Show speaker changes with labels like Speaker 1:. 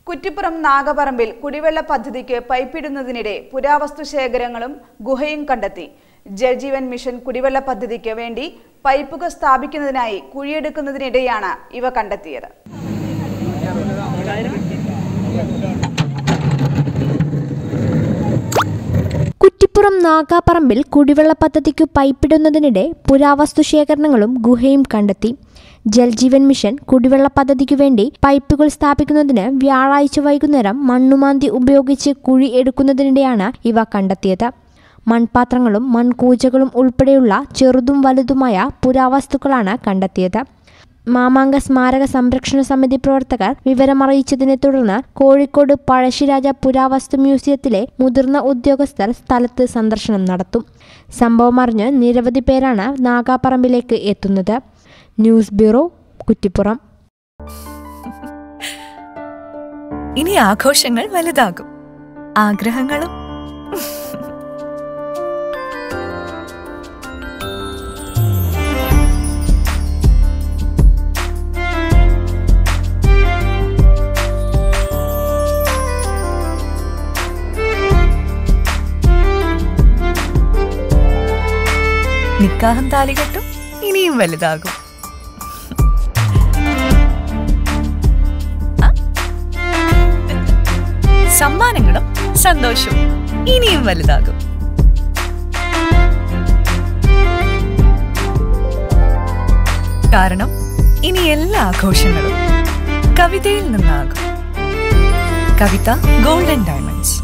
Speaker 1: കുറ്റിപ്പുറം നാഗപറമ്പിൽ കുടിവെള്ള പദ്ധതിക്ക് പൈപ്പിടുന്നതിനിടെ പുരാവസ്തു ശേഖരങ്ങളും ഗുഹയും കണ്ടെത്തി ജൽജീവൻ മിഷൻ കുടിവെള്ള പദ്ധതിക്ക് വേണ്ടി പൈപ്പുകൾ സ്ഥാപിക്കുന്നതിനായി കുഴിയെടുക്കുന്നതിനിടെയാണ് ഇവ കണ്ടെത്തിയത്
Speaker 2: കുറ്റിപ്പുറം നാഗാപ്പറമ്പിൽ കുടിവെള്ള പദ്ധതിക്ക് പൈപ്പിടുന്നതിനിടെ പുരാവസ്തു ശേഖരണങ്ങളും ഗുഹയും കണ്ടെത്തി ജൽജീവൻ മിഷൻ കുടിവെള്ള പദ്ധതിക്കു വേണ്ടി പൈപ്പുകൾ സ്ഥാപിക്കുന്നതിന് വ്യാഴാഴ്ച വൈകുന്നേരം മണ്ണുമാന്തി ഉപയോഗിച്ച് കുഴി എടുക്കുന്നതിനിടെയാണ് ഇവ കണ്ടെത്തിയത് മൺപാത്രങ്ങളും മൺകൂജകളും ഉൾപ്പെടെയുള്ള ചെറുതും വലുതുമായ പുരാവസ്തുക്കളാണ് കണ്ടെത്തിയത് മാമാങ്ക സ്മാരക സംരക്ഷണ സമിതി പ്രവർത്തകർ വിവരമറിയിച്ചതിനെ തുടർന്ന് കോഴിക്കോട് പഴശ്ശിരാജ പുരാവസ്തു മ്യൂസിയത്തിലെ മുതിർന്ന ഉദ്യോഗസ്ഥർ സ്ഥലത്ത് സന്ദർശനം നടത്തും സംഭവമറിഞ്ഞ് നിരവധി പേരാണ് നാഗാപ്പറമ്പിലേക്ക് എത്തുന്നത് ന്യൂസ് ബ്യൂറോ കുറ്റിപ്പുറം
Speaker 3: ഇനി ആഘോഷങ്ങൾ വലുതാകും ആഗ്രഹങ്ങളും നിക്കാഹം താലികെട്ടും ഇനിയും വലുതാകും ആ? സമ്മാനങ്ങളും സന്തോഷവും ഇനിയും വലുതാകും കാരണം ഇനി എല്ലാ ആഘോഷങ്ങളും കവിതയിൽ നിന്നാകും കവിത ഗോൾഡൻ ഡയമണ്ട്സ്